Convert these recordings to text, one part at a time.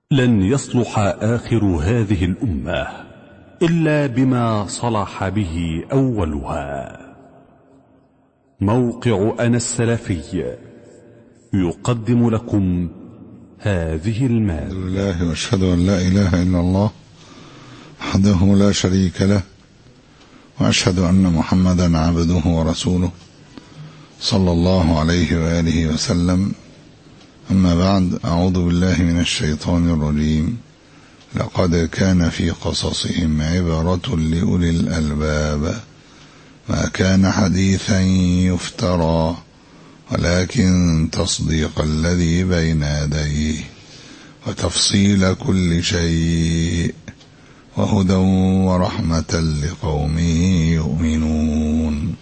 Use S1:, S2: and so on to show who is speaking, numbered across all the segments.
S1: لن يصلح آخر هذه الأمة إلا بما صلح به أولها موقع أنا السلفي يقدم لكم هذه المادة
S2: لله واشهد ان لا اله الا الله وحده لا شريك له واشهد ان محمدا عبده ورسوله صلى الله عليه واله وسلم اما بعد اعوذ بالله من الشيطان الرجيم لقد كان في قصصهم عبره لاولي الالباب ما كان حديثا يفترى ولكن تصديق الذي بين يديه وتفصيل كل شيء وهدى ورحمة لقوم يؤمنون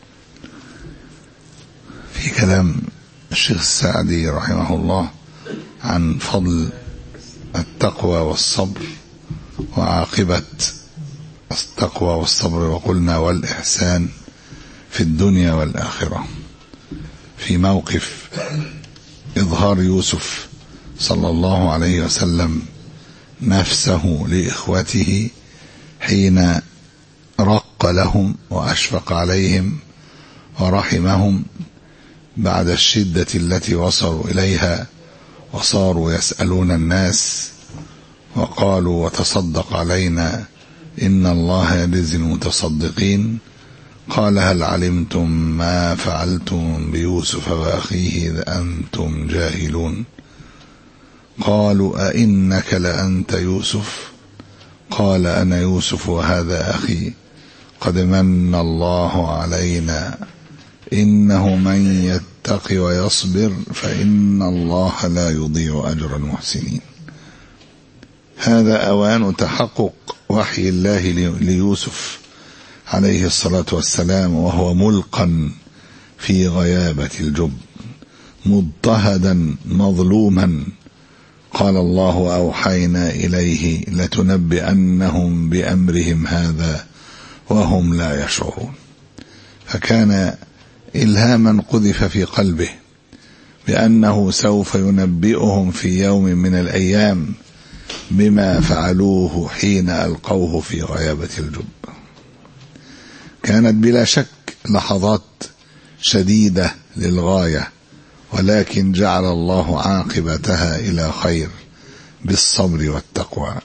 S2: في كلام الشيخ السعدي رحمه الله عن فضل التقوى والصبر وعاقبة التقوى والصبر وقلنا والإحسان في الدنيا والآخرة في موقف إظهار يوسف صلى الله عليه وسلم نفسه لإخوته حين رق لهم وأشفق عليهم ورحمهم بعد الشدة التي وصلوا إليها وصاروا يسألون الناس وقالوا وتصدق علينا إن الله يجزي المتصدقين قال هل علمتم ما فعلتم بيوسف واخيه اذ انتم جاهلون قالوا ائنك لانت يوسف قال انا يوسف وهذا اخي قد من الله علينا انه من يتق ويصبر فان الله لا يضيع اجر المحسنين هذا اوان تحقق وحي الله ليوسف عليه الصلاة والسلام وهو ملقا في غيابة الجب مضطهدا مظلوما قال الله أوحينا إليه لتنبئنهم بأمرهم هذا وهم لا يشعرون فكان إلهاما قذف في قلبه بأنه سوف ينبئهم في يوم من الأيام بما فعلوه حين ألقوه في غيابة الجب كانت بلا شك لحظات شديدة للغاية ولكن جعل الله عاقبتها إلى خير بالصبر والتقوى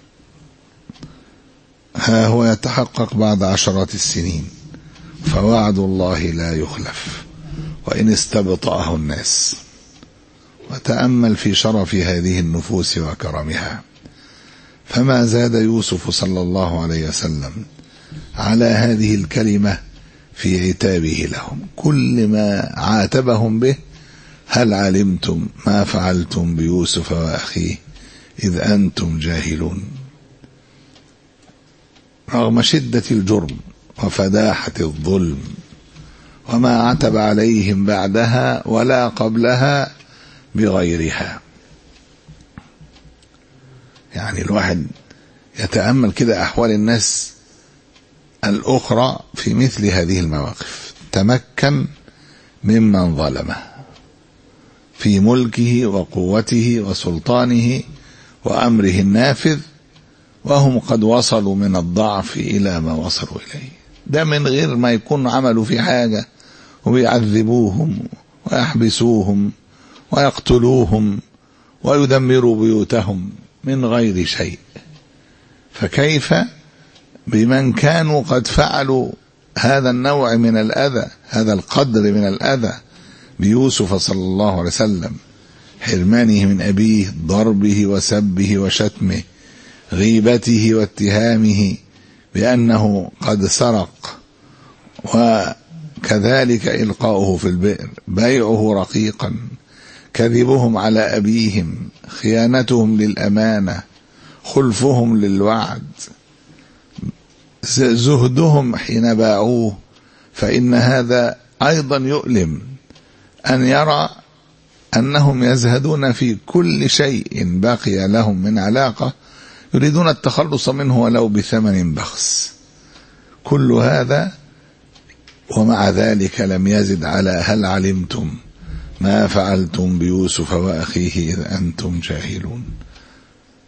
S2: ها هو يتحقق بعد عشرات السنين فوعد الله لا يخلف وإن استبطأه الناس وتأمل في شرف هذه النفوس وكرمها فما زاد يوسف صلى الله عليه وسلم على هذه الكلمة في عتابه لهم كل ما عاتبهم به هل علمتم ما فعلتم بيوسف وأخيه إذ أنتم جاهلون رغم شدة الجرم وفداحة الظلم وما عتب عليهم بعدها ولا قبلها بغيرها يعني الواحد يتأمل كده أحوال الناس الأخرى في مثل هذه المواقف تمكن ممن ظلمه في ملكه وقوته وسلطانه وأمره النافذ وهم قد وصلوا من الضعف إلى ما وصلوا إليه ده من غير ما يكون عملوا في حاجة ويعذبوهم ويحبسوهم ويقتلوهم ويدمروا بيوتهم من غير شيء فكيف بمن كانوا قد فعلوا هذا النوع من الأذى هذا القدر من الأذى بيوسف صلى الله عليه وسلم حرمانه من أبيه ضربه وسبه وشتمه غيبته واتهامه بأنه قد سرق وكذلك إلقاؤه في البئر بيعه رقيقا كذبهم على أبيهم خيانتهم للأمانة خلفهم للوعد زهدهم حين باعوه فإن هذا أيضا يؤلم أن يرى أنهم يزهدون في كل شيء بقي لهم من علاقة يريدون التخلص منه ولو بثمن بخس كل هذا ومع ذلك لم يزد على هل علمتم ما فعلتم بيوسف وأخيه إذ أنتم جاهلون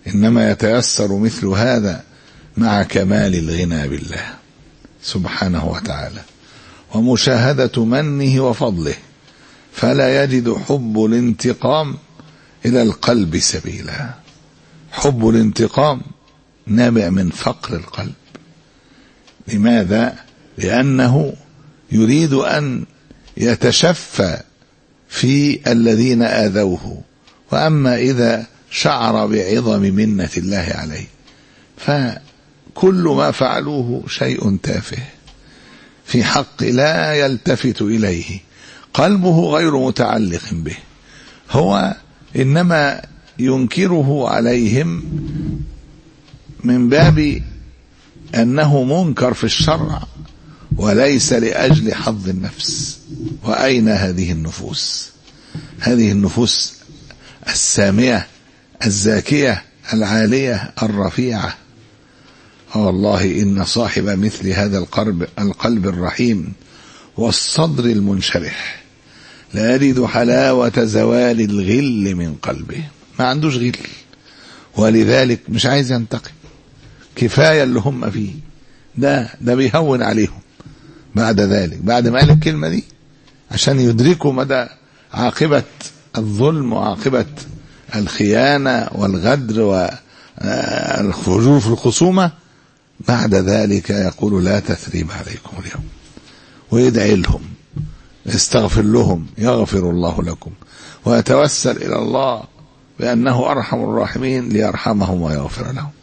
S2: إنما يتيسر مثل هذا مع كمال الغنى بالله سبحانه وتعالى ومشاهدة منه وفضله فلا يجد حب الانتقام إلى القلب سبيلا حب الانتقام نابع من فقر القلب لماذا؟ لأنه يريد أن يتشفى في الذين آذوه وأما إذا شعر بعظم منة الله عليه فكل ما فعلوه شيء تافه في حق لا يلتفت إليه قلبه غير متعلق به هو إنما ينكره عليهم من باب أنه منكر في الشرع وليس لأجل حظ النفس وأين هذه النفوس هذه النفوس السامية الزاكية العالية الرفيعة والله إن صاحب مثل هذا القلب القلب الرحيم والصدر المنشرح لا يجد حلاوة زوال الغل من قلبه ما عندوش غل ولذلك مش عايز ينتقم كفاية اللي هم فيه ده ده بيهون عليهم بعد ذلك بعد ما قال الكلمة دي عشان يدركوا مدى عاقبة الظلم وعاقبة الخيانة والغدر والفجور في الخصومة بعد ذلك يقول لا تثريب عليكم اليوم ويدعي لهم يستغفر لهم يغفر الله لكم ويتوسل إلى الله بأنه أرحم الراحمين ليرحمهم ويغفر لهم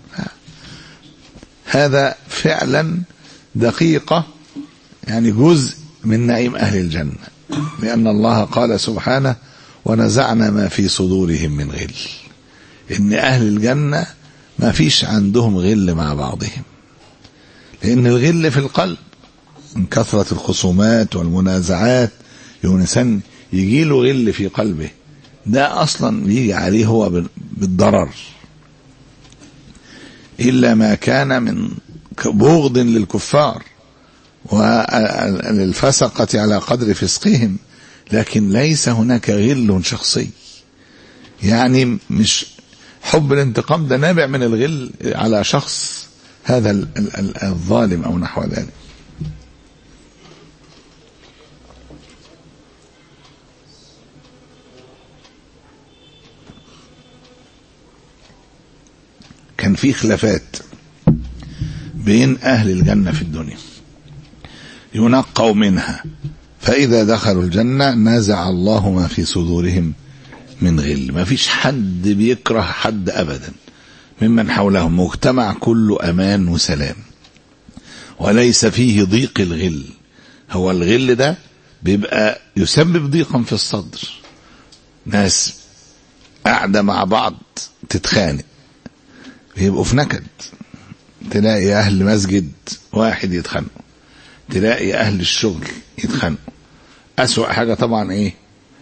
S2: هذا فعلا دقيقة يعني جزء من نعيم أهل الجنة لأن الله قال سبحانه ونزعنا ما في صدورهم من غل إن أهل الجنة ما فيش عندهم غل مع بعضهم لأن الغل في القلب من كثرة الخصومات والمنازعات يوم الإنسان يجي له غل في قلبه ده أصلا بيجي عليه هو بالضرر إلا ما كان من بغض للكفار وللفسقة على قدر فسقهم لكن ليس هناك غل شخصي يعني مش حب الانتقام ده نابع من الغل على شخص هذا الظالم أو نحو ذلك كان في خلافات بين أهل الجنة في الدنيا ينقوا منها فإذا دخلوا الجنة نزع الله ما في صدورهم من غل ما فيش حد بيكره حد أبدا ممن حولهم مجتمع كله أمان وسلام وليس فيه ضيق الغل هو الغل ده بيبقى يسبب ضيقا في الصدر ناس قاعدة مع بعض تتخانق يبقوا في نكد تلاقي أهل مسجد واحد يتخانقوا تلاقي أهل الشغل يتخانقوا أسوأ حاجة طبعا إيه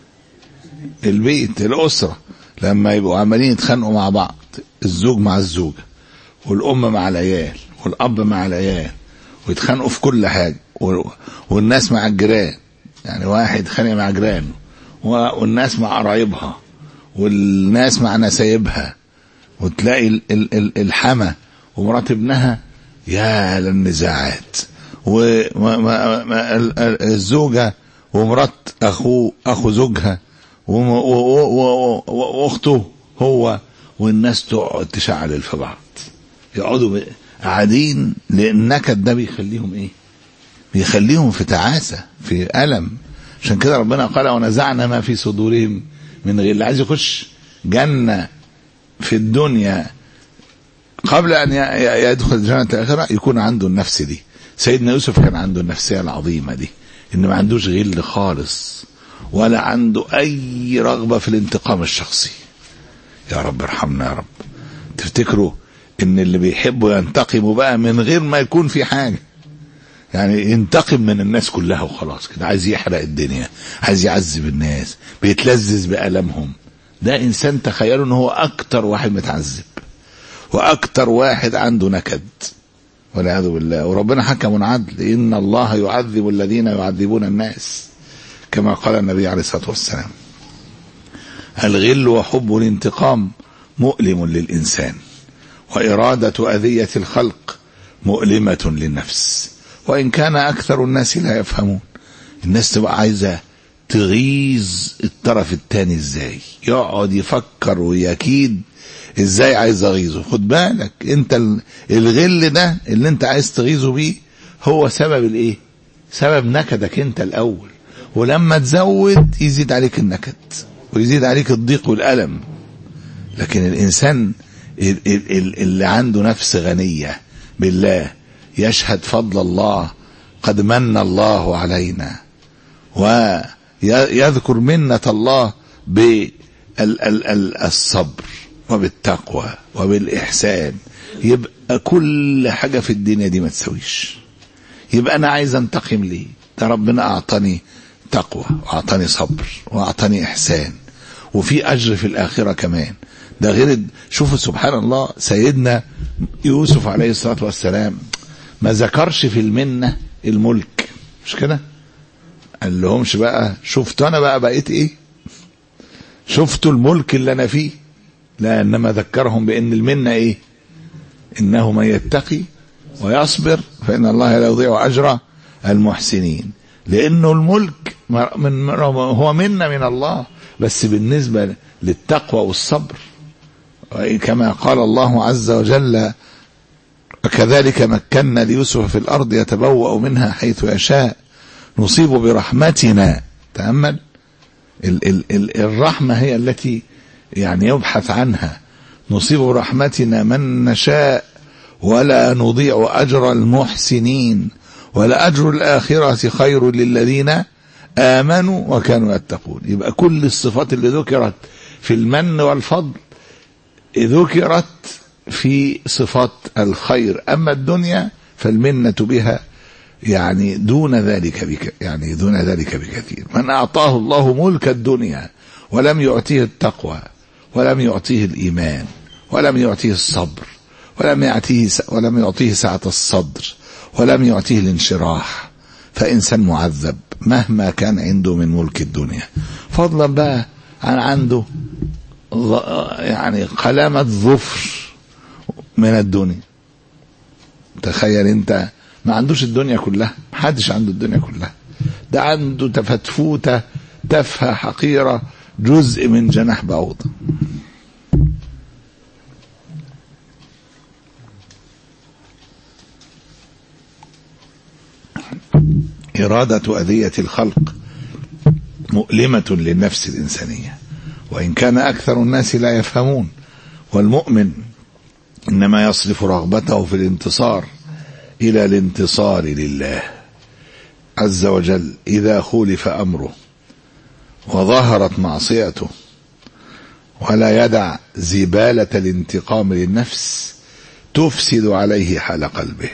S2: البيت الأسرة لما يبقوا عمالين يتخانقوا مع بعض الزوج مع الزوجة والأم مع العيال والأب مع العيال ويتخانقوا في كل حاجة والناس مع الجيران يعني واحد يتخانق مع جيرانه والناس مع قرايبها والناس مع نسايبها وتلاقي الحما ومرات ابنها يا للنزاعات والزوجة ومرات أخوه أخو زوجها وأخته هو والناس تقعد تشعل في بعض يقعدوا قاعدين لأن النكد ده بيخليهم إيه؟ بيخليهم في تعاسة في ألم عشان كده ربنا قال ونزعنا ما في صدورهم من غير اللي عايز يخش جنة في الدنيا قبل أن يدخل جنة الآخرة يكون عنده النفس دي سيدنا يوسف كان عنده النفسية العظيمة دي إن ما عندوش غل خالص ولا عنده أي رغبة في الانتقام الشخصي يا رب ارحمنا يا رب تفتكروا إن اللي بيحبوا ينتقموا بقى من غير ما يكون في حاجة يعني ينتقم من الناس كلها وخلاص كده عايز يحرق الدنيا عايز يعذب الناس بيتلذذ بألمهم ده إنسان تخيلوا إن هو أكتر واحد متعذب وأكتر واحد عنده نكد والعياذ بالله وربنا حكم عدل إن الله يعذب الذين يعذبون الناس كما قال النبي عليه الصلاة والسلام الغل وحب الانتقام مؤلم للإنسان وإرادة أذية الخلق مؤلمة للنفس وإن كان أكثر الناس لا يفهمون الناس تبقى عايزة تغيظ الطرف التاني ازاي يقعد يفكر ويكيد ازاي عايز اغيظه خد بالك انت ال- الغل ده اللي انت عايز تغيظه بيه هو سبب الايه سبب نكدك انت الاول ولما تزود يزيد عليك النكد ويزيد عليك الضيق والألم لكن الإنسان ال- ال- ال- اللي عنده نفس غنية بالله يشهد فضل الله قد من الله علينا ويذكر منة الله بالصبر وبالتقوى وبالإحسان يبقى كل حاجة في الدنيا دي ما تسويش يبقى أنا عايز أنتقم ليه ده ربنا أعطاني تقوى وأعطاني صبر وأعطاني إحسان وفي أجر في الآخرة كمان ده غير ال- شوفوا سبحان الله سيدنا يوسف عليه الصلاة والسلام ما ذكرش في المنة الملك مش كده قال لهمش بقى شفتوا انا بقى بقيت ايه شفتوا الملك اللي انا فيه لا انما ذكرهم بان المنة ايه انه من يتقي ويصبر فان الله لا يضيع اجر المحسنين لانه الملك من هو منا من الله بس بالنسبة للتقوى والصبر كما قال الله عز وجل وكذلك مكنا ليوسف في الأرض يتبوأ منها حيث يشاء نصيب برحمتنا تأمل ال ال ال الرحمة هي التي يعني يبحث عنها نصيب برحمتنا من نشاء ولا نضيع أجر المحسنين ولا أجر الآخرة خير للذين آمنوا وكانوا يتقون يبقى كل الصفات اللي ذكرت في المن والفضل ذكرت في صفات الخير أما الدنيا فالمنة بها يعني دون ذلك بك يعني دون ذلك بكثير من أعطاه الله ملك الدنيا ولم يعطيه التقوى ولم يعطيه الإيمان ولم يعطيه الصبر ولم يعطيه ولم يعطيه سعة الصدر ولم يعطيه الانشراح فإنسان معذب مهما كان عنده من ملك الدنيا فضلا بقى عن عنده يعني قلامة ظفر من الدنيا تخيل انت ما عندوش الدنيا كلها محدش عنده الدنيا كلها ده عنده تفتفوتة تافهة حقيرة جزء من جناح بعوضة إرادة أذية الخلق مؤلمة للنفس الإنسانية وإن كان أكثر الناس لا يفهمون والمؤمن إنما يصرف رغبته في الانتصار إلى الانتصار لله عز وجل إذا خولف أمره وظهرت معصيته ولا يدع زبالة الانتقام للنفس تفسد عليه حال قلبه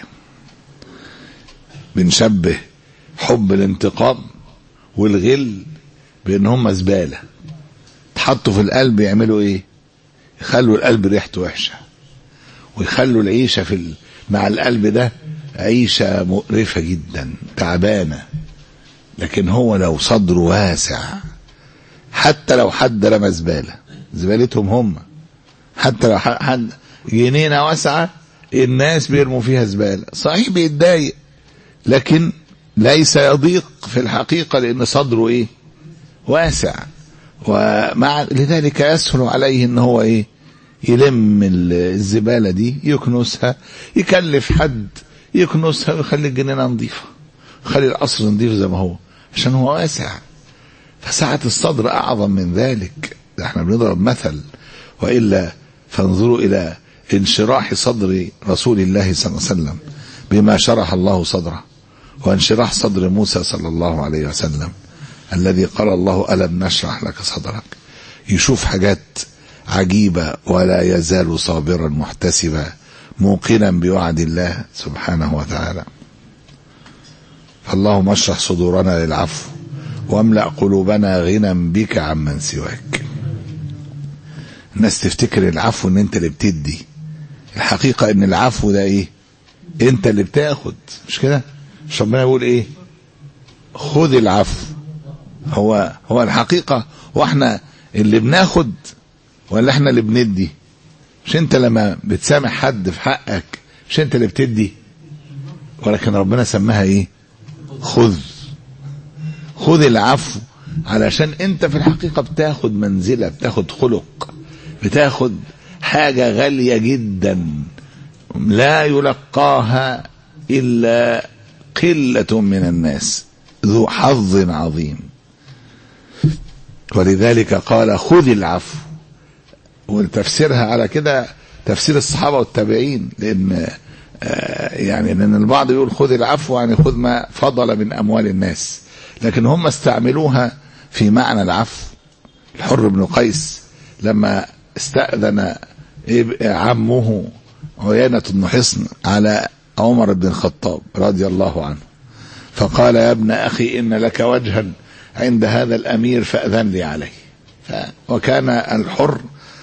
S2: بنشبه حب الانتقام والغل بان هم زباله تحطوا في القلب يعملوا ايه يخلوا القلب ريحته وحشه ويخلوا العيشه في ال... مع القلب ده عيشه مقرفه جدا تعبانه لكن هو لو صدره واسع حتى لو حد رمى زباله زبالتهم هم حتى لو حد جنينه واسعه الناس بيرموا فيها زباله صحيح بيتضايق لكن ليس يضيق في الحقيقه لان صدره ايه واسع ومع لذلك يسهل عليه ان هو ايه يلم الزباله دي يكنسها يكلف حد يكنسها ويخلي الجنينه نظيفه خلي القصر نظيف زي ما هو عشان هو واسع فسعة الصدر أعظم من ذلك ده احنا بنضرب مثل وإلا فانظروا إلى انشراح صدر رسول الله صلى الله عليه وسلم بما شرح الله صدره وانشراح صدر موسى صلى الله عليه وسلم الذي قال الله ألم نشرح لك صدرك يشوف حاجات عجيبة ولا يزال صابرا محتسبا موقنا بوعد الله سبحانه وتعالى فاللهم اشرح صدورنا للعفو واملأ قلوبنا غنى بك عمن سواك الناس تفتكر العفو ان انت اللي بتدي الحقيقة ان العفو ده ايه انت اللي بتاخد مش كده مش ربنا يقول ايه خذ العفو هو هو الحقيقة واحنا اللي بناخد ولا احنا اللي بندي مش انت لما بتسامح حد في حقك مش انت اللي بتدي ولكن ربنا سماها ايه خذ خذ العفو علشان انت في الحقيقة بتاخد منزلة بتاخد خلق بتاخد حاجة غالية جدا لا يلقاها إلا قلة من الناس ذو حظ عظيم ولذلك قال خذ العفو وتفسيرها على كده تفسير الصحابة والتابعين لأن يعني لأن البعض يقول خذ العفو يعني خذ ما فضل من أموال الناس لكن هم استعملوها في معنى العفو الحر بن قيس لما استأذن عمه عيينة بن حصن على عمر بن الخطاب رضي الله عنه فقال يا ابن أخي إن لك وجها عند هذا الأمير فأذن لي عليه وكان الحر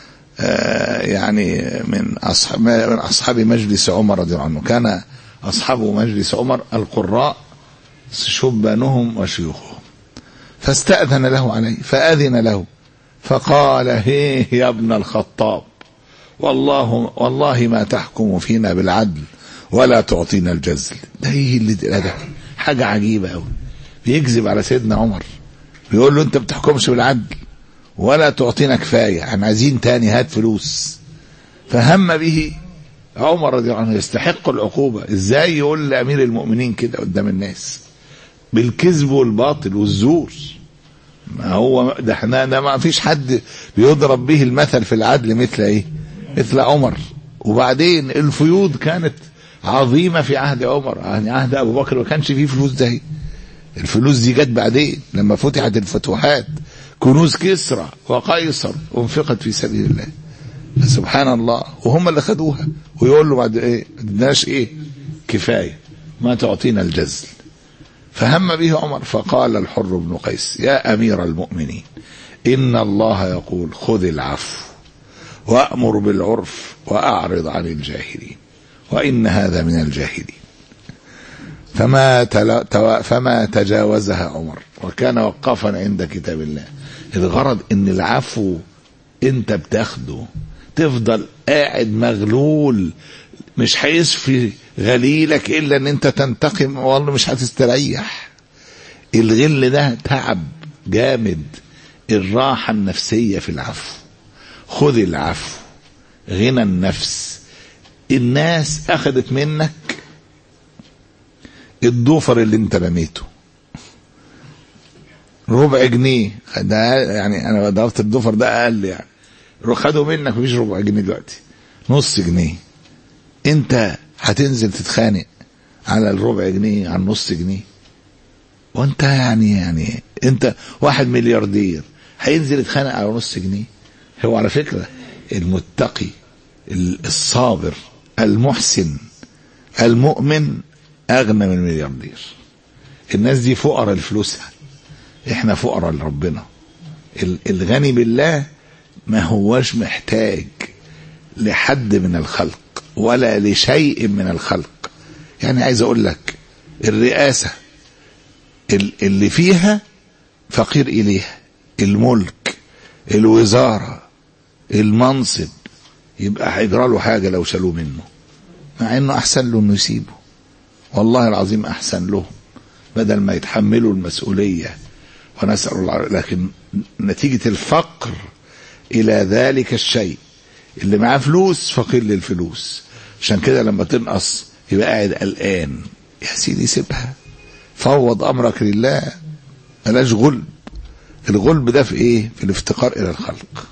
S2: يعني من أصحاب, من أصحاب مجلس عمر رضي الله عنه كان أصحاب مجلس عمر القراء شبانهم وشيوخهم فاستأذن له عليه فأذن له فقال هيه يا ابن الخطاب والله والله ما تحكم فينا بالعدل ولا تعطينا الجزل ده ايه اللي ده حاجه عجيبه قوي بيكذب على سيدنا عمر بيقول له انت ما بتحكمش بالعدل ولا تعطينا كفايه احنا عايزين تاني هات فلوس فهم به عمر رضي الله عنه يستحق العقوبه ازاي يقول لامير المؤمنين كده قدام الناس بالكذب والباطل والزور ما هو ده احنا ده ما فيش حد بيضرب به المثل في العدل مثل ايه مثل عمر وبعدين الفيوض كانت عظيمة في عهد عمر يعني عهد أبو بكر ما كانش فيه فلوس ده الفلوس دي جت بعدين لما فتحت الفتوحات كنوز كسرى وقيصر انفقت في سبيل الله سبحان الله وهم اللي خدوها ويقول له بعد ايه ما ايه كفايه ما تعطينا الجزل فهم به عمر فقال الحر بن قيس يا امير المؤمنين ان الله يقول خذ العفو وأمر بالعرف وأعرض عن الجاهلين وإن هذا من الجاهلين فما, تلا فما تجاوزها عمر وكان وقفا عند كتاب الله الغرض ان العفو انت بتاخده تفضل قاعد مغلول مش هيصفي غليلك الا ان انت تنتقم والله مش هتستريح الغل ده تعب جامد الراحة النفسية في العفو خذ العفو غنى النفس الناس اخذت منك الضفر اللي انت رميته ربع جنيه ده يعني انا ضربت الضفر ده اقل يعني خدوا منك مفيش ربع جنيه دلوقتي نص جنيه انت هتنزل تتخانق على الربع جنيه على النص جنيه وانت يعني يعني انت واحد ملياردير هينزل يتخانق على نص جنيه هو على فكرة المتقي الصابر المحسن المؤمن أغنى من الملياردير الناس دي فقراء لفلوسها احنا فقراء لربنا الغني بالله ما هوش محتاج لحد من الخلق ولا لشيء من الخلق يعني عايز اقول لك الرئاسة اللي فيها فقير اليها الملك الوزارة المنصب يبقى هيجرى له حاجة لو شالوه منه مع انه احسن له انه يسيبه والله العظيم احسن له بدل ما يتحملوا المسؤولية ونسأل الله لكن نتيجة الفقر الى ذلك الشيء اللي معاه فلوس فقير للفلوس عشان كده لما تنقص يبقى قاعد قلقان يا سيدي سيبها فوض امرك لله بلاش غلب الغلب ده في ايه في الافتقار الى الخلق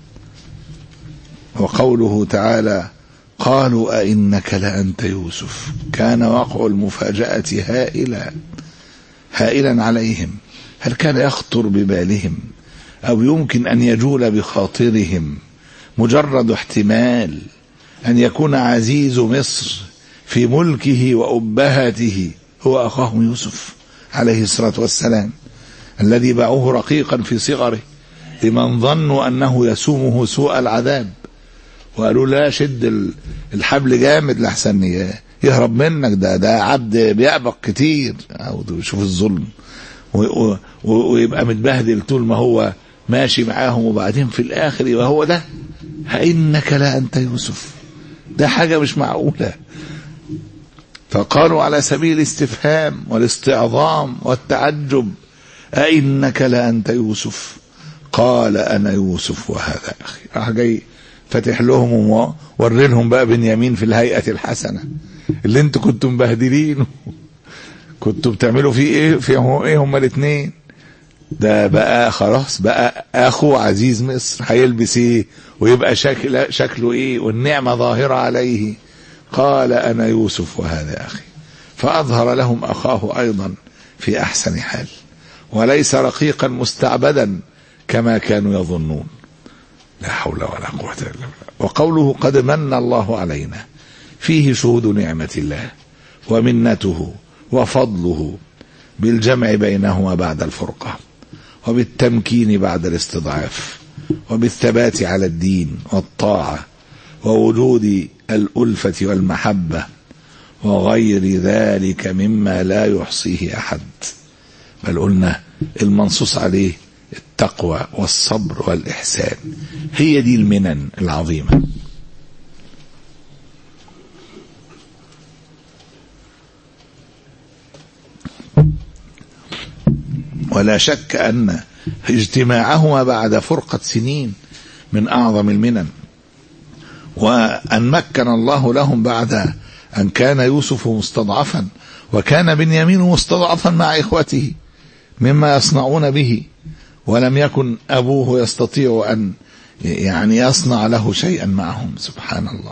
S2: وقوله تعالى قالوا أئنك لأنت يوسف كان وقع المفاجأة هائلا هائلا عليهم هل كان يخطر ببالهم أو يمكن أن يجول بخاطرهم مجرد احتمال أن يكون عزيز مصر في ملكه وأبهته هو أخاه يوسف عليه الصلاة والسلام الذي باعوه رقيقا في صغره لمن ظنوا أنه يسومه سوء العذاب وقالوا لا شد الحبل جامد لحسن يهرب منك ده ده عبد بيعبق كتير او شوف الظلم ويبقى متبهدل طول ما هو ماشي معاهم وبعدين في الاخر يبقى هو ده أئنك لا أنت يوسف ده حاجة مش معقولة فقالوا على سبيل الاستفهام والاستعظام والتعجب أئنك لأنت يوسف قال أنا يوسف وهذا أخي راح جاي فاتح لهم ووري لهم بقى بنيامين في الهيئة الحسنة اللي انتوا كنتم مبهدلينه كنتوا بتعملوا فيه ايه في ايه هما الاثنين ده بقى خلاص بقى اخو عزيز مصر هيلبس ايه ويبقى شكل شكله ايه والنعمه ظاهره عليه قال انا يوسف وهذا اخي فاظهر لهم اخاه ايضا في احسن حال وليس رقيقا مستعبدا كما كانوا يظنون لا حول ولا قوه الا بالله وقوله قد من الله علينا فيه شهود نعمه الله ومنته وفضله بالجمع بينهما بعد الفرقه وبالتمكين بعد الاستضعاف وبالثبات على الدين والطاعه ووجود الالفه والمحبه وغير ذلك مما لا يحصيه احد بل قلنا المنصوص عليه التقوى والصبر والاحسان هي دي المنن العظيمه ولا شك ان اجتماعهما بعد فرقه سنين من اعظم المنن وان مكن الله لهم بعد ان كان يوسف مستضعفا وكان بنيامين مستضعفا مع اخوته مما يصنعون به ولم يكن ابوه يستطيع ان يعني يصنع له شيئا معهم سبحان الله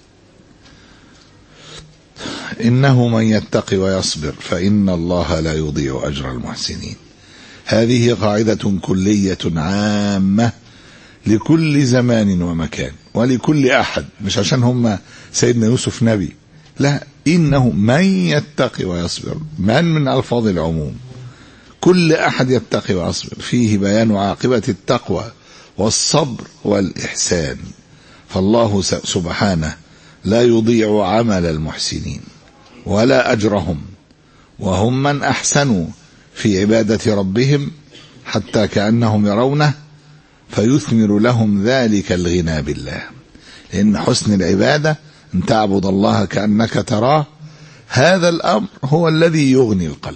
S2: انه من يتقي ويصبر فان الله لا يضيع اجر المحسنين هذه قاعده كليه عامه لكل زمان ومكان ولكل احد مش عشان هم سيدنا يوسف نبي لا انه من يتقي ويصبر من من الفاظ العموم كل احد يتقي ويصبر فيه بيان عاقبه التقوى والصبر والاحسان فالله سبحانه لا يضيع عمل المحسنين ولا اجرهم وهم من احسنوا في عباده ربهم حتى كانهم يرونه فيثمر لهم ذلك الغنى بالله لان حسن العباده ان تعبد الله كانك تراه هذا الامر هو الذي يغني القلب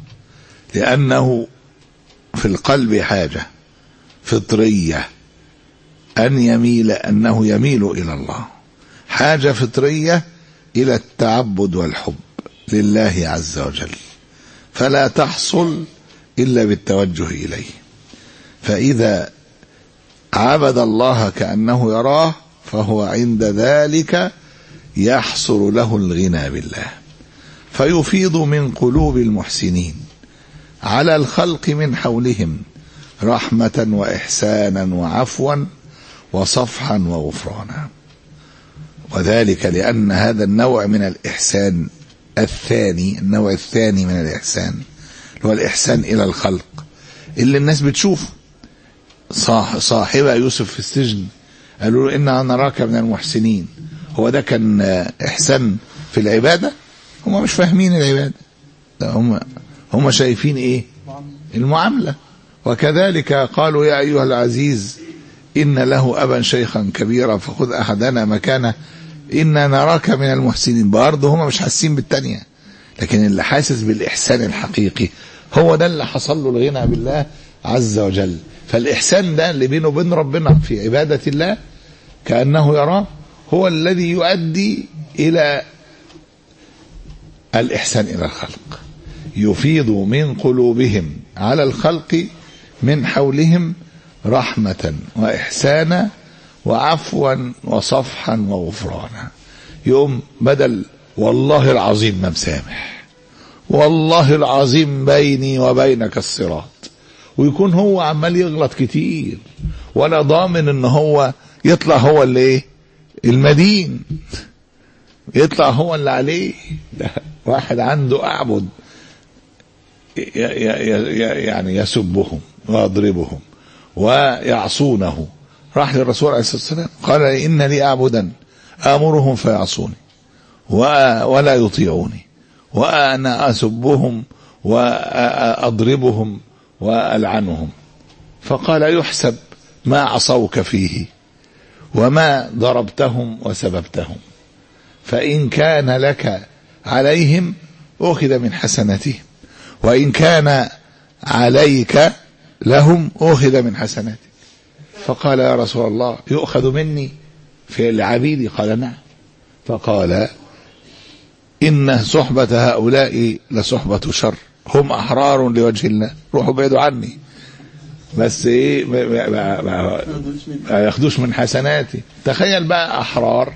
S2: لانه في القلب حاجه فطريه ان يميل انه يميل الى الله حاجه فطريه الى التعبد والحب لله عز وجل فلا تحصل الا بالتوجه اليه فاذا عبد الله كانه يراه فهو عند ذلك يحصل له الغنى بالله فيفيض من قلوب المحسنين على الخلق من حولهم رحمه واحسانا وعفوا وصفحا وغفرانا وذلك لان هذا النوع من الاحسان الثاني النوع الثاني من الاحسان هو الاحسان الى الخلق اللي الناس بتشوفه صاح صاحب يوسف في السجن قالوا له انا نراك من المحسنين هو ده كان احسان في العباده هم مش فاهمين العباده هم هم شايفين ايه المعامله وكذلك قالوا يا ايها العزيز ان له ابا شيخا كبيرا فخذ احدنا مكانه انا نراك من المحسنين برضه هم مش حاسين بالتانية لكن اللي حاسس بالاحسان الحقيقي هو ده اللي حصل له الغنى بالله عز وجل فالاحسان ده اللي بينه وبين ربنا في عباده الله كانه يراه هو الذي يؤدي الى الاحسان الى الخلق يفيض من قلوبهم على الخلق من حولهم رحمه واحسانا وعفوا وصفحا وغفرانا يوم بدل والله العظيم ما مسامح والله العظيم بيني وبينك الصراط ويكون هو عمال يغلط كتير ولا ضامن ان هو يطلع هو اللي ايه المدين يطلع هو اللي عليه ده واحد عنده اعبد يعني يسبهم ويضربهم ويعصونه راح للرسول عليه الصلاه والسلام قال ان لي اعبدا امرهم فيعصوني ولا يطيعوني وانا اسبهم واضربهم والعنهم فقال يحسب ما عصوك فيه وما ضربتهم وسببتهم فإن كان لك عليهم أخذ من حسناتهم وإن كان عليك لهم أخذ من حسناتك فقال يا رسول الله يؤخذ مني في العبيد قال نعم فقال إن صحبة هؤلاء لصحبة شر هم أحرار لوجه الله روحوا بعيدوا عني بس ايه ما, ما, ما, ما ياخدوش من حسناتي تخيل بقى احرار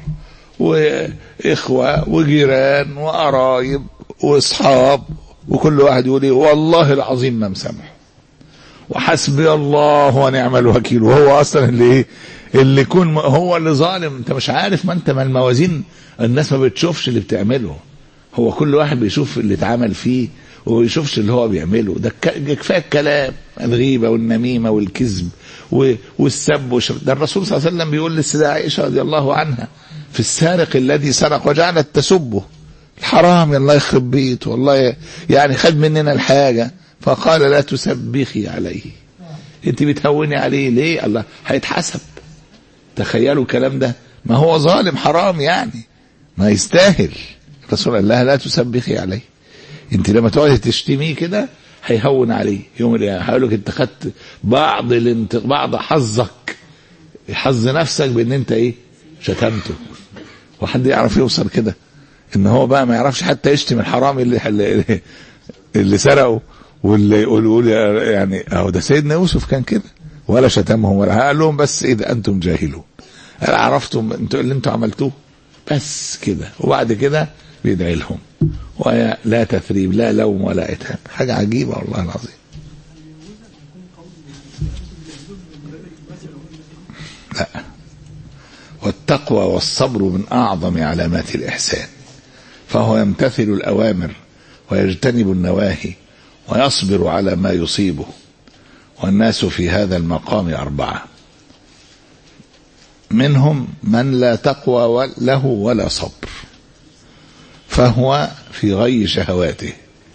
S2: واخوه وجيران وقرايب واصحاب وكل واحد يقول ايه والله العظيم ما مسامحه وحسبي الله ونعم الوكيل وهو اصلا اللي ايه اللي يكون هو اللي ظالم انت مش عارف ما انت ما الموازين الناس ما بتشوفش اللي بتعمله هو كل واحد بيشوف اللي اتعمل فيه وما بيشوفش اللي هو بيعمله ده كفايه الكلام الغيبه والنميمه والكذب والسب والشر ده الرسول صلى الله عليه وسلم بيقول للسيده عائشه رضي الله عنها في السارق الذي سرق وجعلت تسبه الحرام الله يخرب بيته والله يعني خد مننا الحاجه فقال لا تسبخي عليه انت بتهوني عليه ليه الله هيتحسب تخيلوا الكلام ده ما هو ظالم حرام يعني ما يستاهل الرسول قال لها لا تسبخي عليه انت لما تقعدي تشتميه كده هيهون عليه يوم القيامه هيقول لك انت خدت بعض الانت... بعض حظك حظ نفسك بان انت ايه شتمته وحد يعرف يوصل كده ان هو بقى ما يعرفش حتى يشتم الحرامي اللي اللي, اللي سرقه واللي يقول يقول يعني اهو ده سيدنا يوسف كان كده ولا شتمهم ولا قال لهم بس اذا انتم جاهلون هل عرفتم انتوا اللي انتوا عملتوه بس كده وبعد كده بيدعي لهم ولا تثريب لا لوم ولا عتاب حاجة عجيبة والله العظيم لا والتقوى والصبر من أعظم علامات الإحسان فهو يمتثل الأوامر ويجتنب النواهي ويصبر على ما يصيبه والناس في هذا المقام أربعة منهم من لا تقوى له ولا صبر فهو في غي شهواته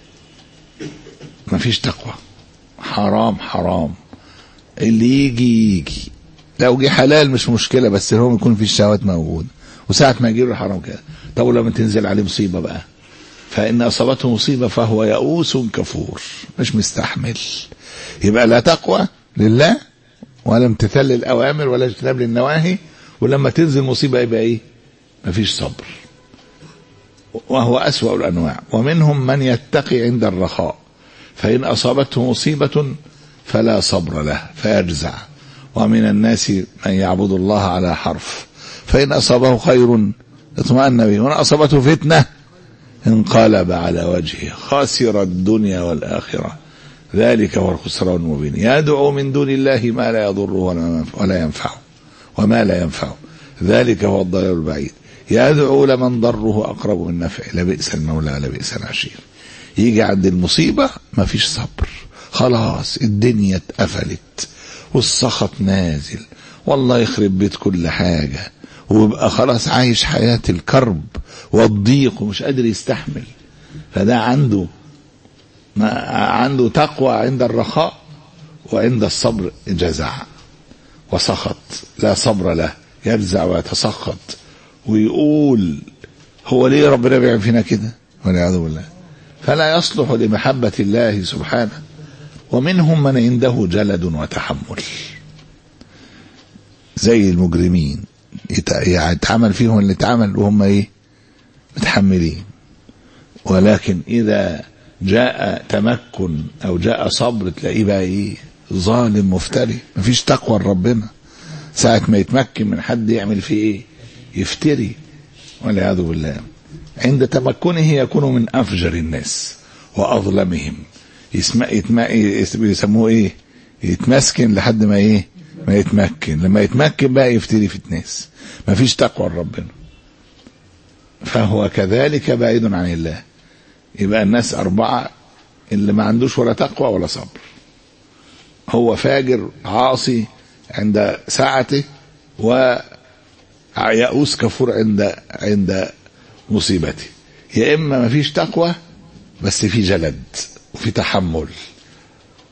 S2: ما فيش تقوى حرام حرام اللي يجي يجي لو جه حلال مش مشكله بس هو يكون في الشهوات موجود وساعة ما يجي له حرام كده طب لما تنزل عليه مصيبة بقى فإن أصابته مصيبة فهو يئوس كفور مش مستحمل يبقى لا تقوى لله ولا امتثال للأوامر ولا اجتناب للنواهي ولما تنزل مصيبة يبقى إيه مفيش صبر وهو أسوأ الأنواع ومنهم من يتقي عند الرخاء فإن أصابته مصيبة فلا صبر له فيجزع ومن الناس من يعبد الله على حرف فإن أصابه خير اطمأن به وإن أصابته فتنة انقلب على وجهه خسر الدنيا والآخرة ذلك هو الخسران المبين يدعو من دون الله ما لا يضره ولا ينفعه وما لا ينفعه ذلك هو الضلال البعيد يدعو لمن ضره أقرب من نفعه لبئس المولى لبئس العشير يجي عند المصيبة ما فيش صبر خلاص الدنيا اتقفلت والسخط نازل والله يخرب بيت كل حاجة ويبقى خلاص عايش حياة الكرب والضيق ومش قادر يستحمل فده عنده ما عنده تقوى عند الرخاء وعند الصبر جزع وسخط لا صبر له يجزع ويتسخط ويقول هو ليه ربنا بيعمل فينا كده والعياذ بالله فلا يصلح لمحبة الله سبحانه ومنهم من عنده جلد وتحمل زي المجرمين يتعمل فيهم اللي اتعمل وهم ايه متحملين ولكن اذا جاء تمكن او جاء صبر تلاقيه بقى ايه ظالم مفتري مفيش تقوى لربنا ساعة ما يتمكن من حد يعمل فيه ايه يفتري والعياذ بالله عند تمكنه يكون من افجر الناس واظلمهم يسمع يتما يسموه ايه يتمسكن لحد ما ايه ما يتمكن لما يتمكن بقى يفتري في الناس ما فيش تقوى لربنا فهو كذلك بعيد عن الله يبقى الناس أربعة اللي ما عندوش ولا تقوى ولا صبر هو فاجر عاصي عند ساعته ويأوس كفور عند عند مصيبته يا إما ما فيش تقوى بس في جلد وفي تحمل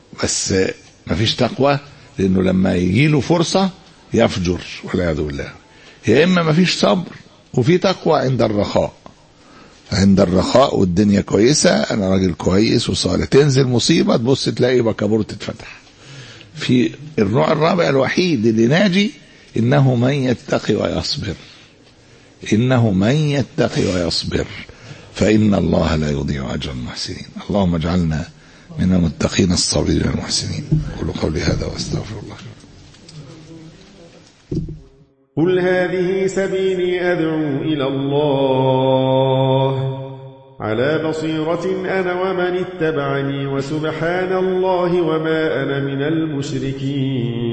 S2: بس ما فيش تقوى لأنه لما يجي له فرصة يفجر والعياذ بالله يا إما مفيش صبر وفي تقوى عند الرخاء عند الرخاء والدنيا كويسة أنا راجل كويس وصالح تنزل مصيبة تبص تلاقي بكابورت اتفتح في النوع الرابع الوحيد اللي ناجي إنه من يتقي ويصبر إنه من يتقي ويصبر فإن الله لا يضيع أجر المحسنين اللهم اجعلنا من المتقين الصابرين المحسنين قولوا قولي هذا واستغفر الله
S3: قل هذه سبيلي أدعو إلى الله على بصيرة أنا ومن اتبعني وسبحان الله وما أنا من المشركين